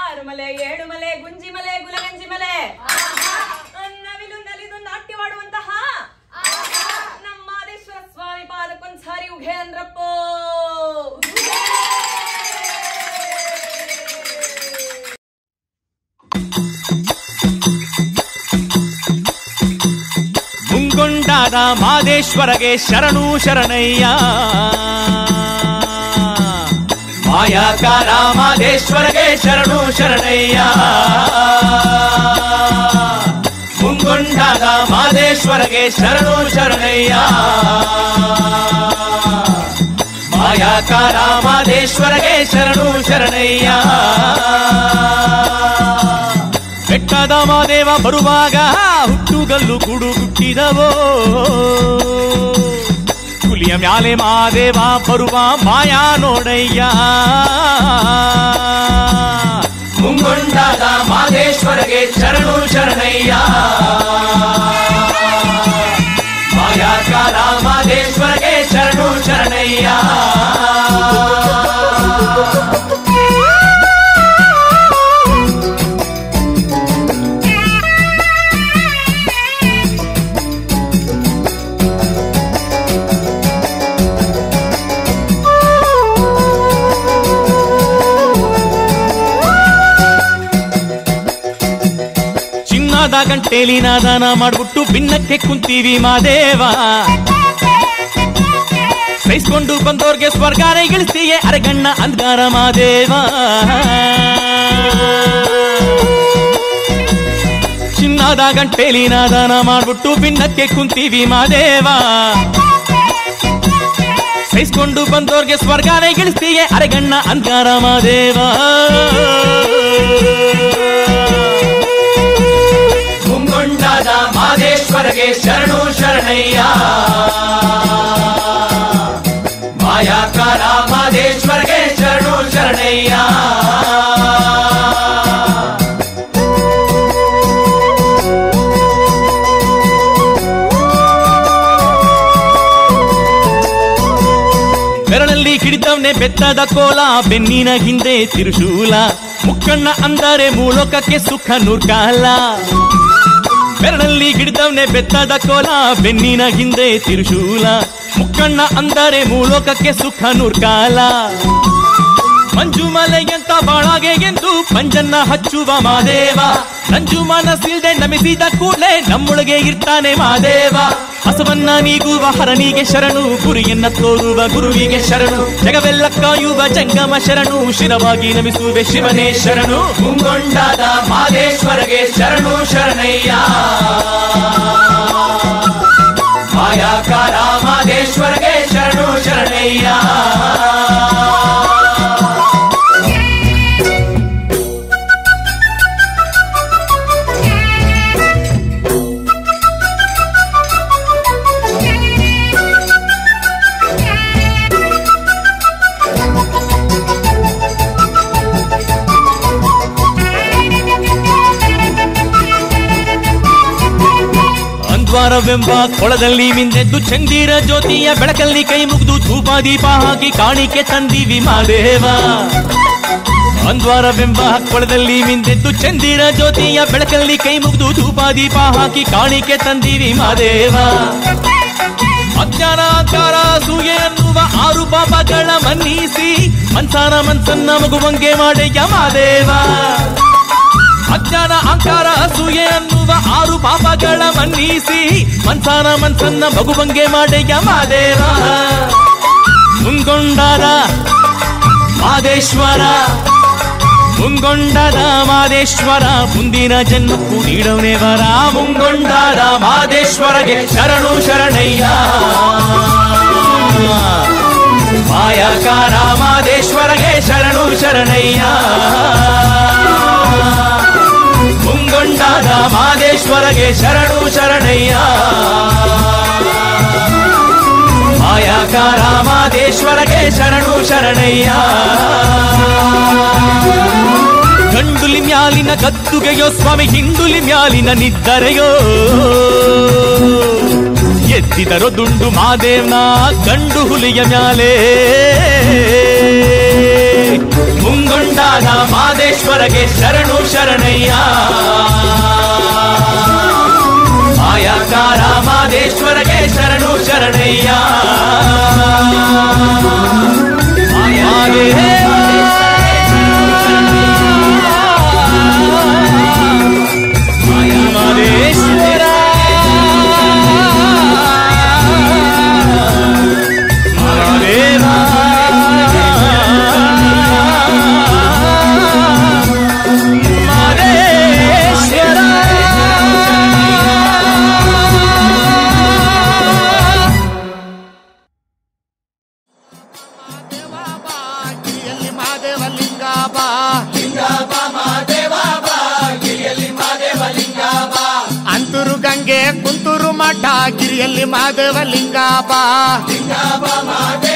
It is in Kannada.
ಆರು ಮಲೆ ಏಳು ಮಲೆ ಗುಂಜಿ ಮಲೆ ಗುಲಗಂಜಿ ಮಲೆ ನವಿಲು ನಲಿದು ನಾಟ್ಯವಾಡುವಂತಹ ನಮ್ಮ ಮಾದೇಶ್ವರ ಸ್ವಾಮಿ ಪಾದಕ್ಕೊಂದ್ಸಾರಿ ಉಘೆ ಅಂದ್ರಪ್ಪೋ ಮುಂಗೊಂಡಾದ ಮಾದೇಶ್ವರಗೆ ಶರಣು ಶರಣಯ್ಯ ಮಾಯಾಕಾರ ಮಾದೇಶ್ವರಗೆ ಶರಣು ಶರಣಯ್ಯ ಮುಂಗೊಂಡಾದ ಮಾದೇಶ್ವರಗೆ ಶರಣು ಶರಣಯ್ಯ ಮಾಯಾಕಾರ ಮಾದೇಶ್ವರಗೆ ಶರಣು ಶರಣಯ್ಯ ಬೆಟ್ಟದ ಮಾದೇವ ಬರುವಾಗ ಹುಟ್ಟುಗಲ್ಲು ಕುಡು ಹುಟ್ಟಿದವೋ ಹುಲಿಯ ಮ್ಯಾಲೆ ಮಾದೇವ ಬರುವ ಮಾಯಾ ನೋಡಯ್ಯ ಮುಂಗೊಂಡಾದ ಮಾದೇಶ್ವರಗೆ ಶರಣು ಶರಣಯ್ಯ ಮಾಯಾಕಾರ ಮಾದೇಶ್ವರಗೆ ಶರಣು ಶರಣಯ್ಯ ಚಿನ್ನದ ಗಂಟೇಲಿ ನಾದಾನ ಮಾಡ್ಬಿಟ್ಟು ಭಿನ್ನಕ್ಕೆ ಕುಂತೀವಿ ಮಾದೇವ ಸಹಿಸ್ಕೊಂಡು ಬಂದೋರ್ಗೆ ಸ್ವರ್ಗಾನೇ ಗಿಳಿಸ್ತೀಯೇ ಅರಗಣ್ಣ ಅಂದ್ಗಾರ ಮಾದೇವ ಚಿನ್ನದ ಗಂಟೇಲಿ ನಾದಾನ ಮಾಡ್ಬಿಟ್ಟು ಭಿನ್ನಕ್ಕೆ ಕುಂತೀವಿ ಮಾದೇವ ಸಹಿಸ್ಕೊಂಡು ಬಂದೋರ್ಗೆ ಸ್ವರ್ಗಾನೇ ಗಿಳಿಸ್ತೀಯೇ ಅರಗಣ್ಣ ಅಂದ್ಗಾರ ಮಾದೇವ ಮುಂಗೊಂಡಾದ ಮಾದೇಶ್ವರಗೆ ಶರಣು ಶರಣಯ್ಯ ಮಾಯಾಕಾರ ಮಾದೇಶ್ವರಗೆ ಶರಣು ಶರಣಯ್ಯ ಬೆರಳಲ್ಲಿ ಹಿಡಿದವನೆ ಬೆತ್ತದ ಕೋಲ ಬೆನ್ನಿನ ಹಿಂದೆ ತಿರುಶೂಲ ಮುಕ್ಕಣ್ಣ ಅಂದರೆ ಮೂಲೋಕಕ್ಕೆ ಸುಖ ನೂರ್ಕಾಲ ಬೆರಳಲ್ಲಿ ಹಿಡಿದವನೆ ಬೆತ್ತದ ಕೋಲ ಬೆನ್ನಿನ ಹಿಂದೆ ತಿರುಶೂಲ ಮುಕ್ಕಣ್ಣ ಅಂದರೆ ಮೂಲೋಕಕ್ಕೆ ಸುಖ ನೂರ್ಕಾಲ ಮಂಜು ಮಲೆಯಂತ ಬಾಳಾಗೆ ಎಂದು ಪಂಜನ್ನ ಹಚ್ಚುವ ಮಾದೇವ ನಂಜು ಮನಸ್ಸಿಲ್ದೆ ನಮಿಸಿದ ಕೂಡಲೇ ನಮ್ಮೊಳಗೆ ಇರ್ತಾನೆ ಮಾದೇವ ಹಸವನ್ನ ನೀಗುವ ಹರನಿಗೆ ಶರಣು ಗುರಿಯನ್ನ ತೋರುವ ಗುರುವಿಗೆ ಶರಣು ಜಗವೆಲ್ಲ ಕಾಯುವ ಜಂಗಮ ಶರಣು ಶಿರವಾಗಿ ನಮಿಸುವೆ ಶಿವನೇ ಶರಣು ಮುಂಗೊಂಡಾದ ಮಾದೇಶ್ವರಗೆ ಶರಣು ಶರಣಯ್ಯ ಮಾಯಾಕಾರ ಮಾದೇಶ್ವರಗೆ ಶರಣು ಶರಣಯ್ಯ ಅಂದ್ವಾರವೆಂಬ ಕೊಳದಲ್ಲಿ ಮಿಂದೆದ್ದು ಚಂದಿರ ಜ್ಯೋತಿಯ ಬೆಳಕಲ್ಲಿ ಕೈ ಮುಗಿದು ಧೂಪ ದೀಪ ಹಾಕಿ ಕಾಣಿಕೆ ತಂದಿವಿ ಮಾದೇವ ಅಂದ್ವಾರವೆಂಬ ಕೊಳದಲ್ಲಿ ಮಿಂದೆದ್ದು ಚಂದಿರ ಜ್ಯೋತಿಯ ಬೆಳಕಲ್ಲಿ ಕೈ ಮುಗಿದು ಧೂಪ ದೀಪ ಹಾಕಿ ಕಾಣಿಕೆ ತಂದಿವಿ ಮಾದೇವ ಅಜ್ಞಾನ ಅಂಕಾರ ಸೂಯೆ ಅನ್ನುವ ಆರು ಪಾಪಗಳ ಮನ್ನಿಸಿ ಮನ್ಸಾನ ಮನ್ಸನ್ನ ಮಗುವಂಗೆ ಮಾಡೆಯ ಮಾದೇವ ಅಜ್ಞಾನ ಅಹಂಕಾರ ಅಸೂಯೆ ಅನ್ನುವ ಆರು ಪಾಪಗಳ ಮನ್ನಿಸಿ ಮನ್ಸಾನ ಮನ್ಸನ್ನ ಮಗುವಂಗೆ ಮಾಡೆಯ ಮಾದೇವ ಮುಂಗೊಂಡಾದ ಮಾದೇಶ್ವರ ಮುಂಗೊಂಡದ ಮಾದೇಶ್ವರ ಮುಂದಿನ ಜನ್ಮಕ್ಕೂ ನೀಡವನೇ ವರ ಮುಂಗೊಂಡದ ಮಾದೇಶ್ವರಗೆ ಶರಣು ಶರಣಯ್ಯ ಮಾಯಕಾರ ಮಾದೇಶ್ವರಗೆ ಶರಣು ಶರಣಯ್ಯ ಮುಂಗೊಂಡಾದ ಮಾದೇಶ್ವರಗೆ ಶರಣು ಶರಣಯ್ಯ ಮಾಯಾಕಾರ ಮಾದೇಶ್ವರಗೆ ಶರಣು ಶರಣಯ್ಯ ಗಂಡುಲಿ ಮ್ಯಾಲಿನ ಗದ್ದುಗೆಯೋ ಸ್ವಾಮಿ ಹಿಂಡುಲಿ ಮ್ಯಾಲಿನ ನಿದ್ದರೆಯೋ ಎದ್ದಿದರೋ ದುಂಡು ಮಾದೇವ್ನ ಗಂಡು ಹುಲಿಯ ಮ್ಯಾಲೆ ಮುಂಗೊಂಡ ಕೊಂಡಾದ ಮಾದೇಶ್ವರಗೆ ಶರಣು ಶರಣಯ್ಯ ಆಯಾಕಾರ ಮಾದೇಶ್ವರಗೆ ಶರಣು ಶರಣಯ್ಯ ಮಾದೇಶ್ವರ ಗಿರಿಯಲ್ಲಿ ಮಾದೇವ ಲಿಂಗ ಬಾ ಅಂತೂರು ಗಂಗೆ ಕುಂತೂರು ಮಠ ಗಿರಿಯಲ್ಲಿ ಮಾದೇವ ಲಿಂಗ ಬಾ